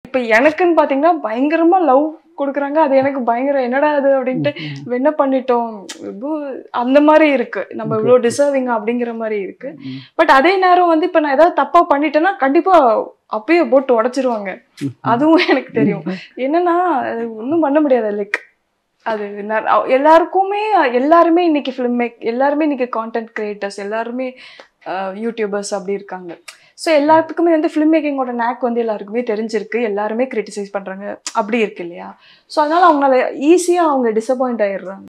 இப்போ எனக்குன்னு பார்த்தீங்கன்னா பயங்கரமா லவ் கொடுக்குறாங்க அது எனக்கு பயங்கர என்னடா அது அப்படின்ட்டு "இவ என்ன பண்ணிட்டோம் இவ்வளோ அந்த மாதிரி இருக்கு நம்ம இவ்வளோ டிசர்விங் அப்படிங்கிற மாதிரி இருக்கு பட் அதே நேரம் வந்து இப்போ நான் ஏதாவது தப்பா பண்ணிட்டேன்னா கண்டிப்பா அப்பயே போட்டு உடைச்சிருவாங்க அதுவும் எனக்கு தெரியும் என்னன்னா அது ஒன்றும் பண்ண முடியாது லைக் அது ந- அ- எல்லாருக்குமே எல்லாருமே இன்னைக்கு ஃபிலிம் மேக் எல்லாருமே இன்னைக்கு கான்டென்ட் கிரியேட்டர்ஸ் எல்லாருமே யூடியூபர்ஸ் அப்படி இருக்காங்க ஸோ எல்லாத்துக்குமே வந்து ஃபிலிம் மேக்கிங்கோட நேக் வந்து எல்லாருக்குமே தெரிஞ்சிருக்கு எல்லாருமே கிரிட்டிசைஸ் பண்றாங்க அப்படி இருக்கு இல்லையா ஸோ அதனால அவங்களால ஈஸியாக அவங்க டிசப்பாயிண்ட் ஆயிடுறாங்க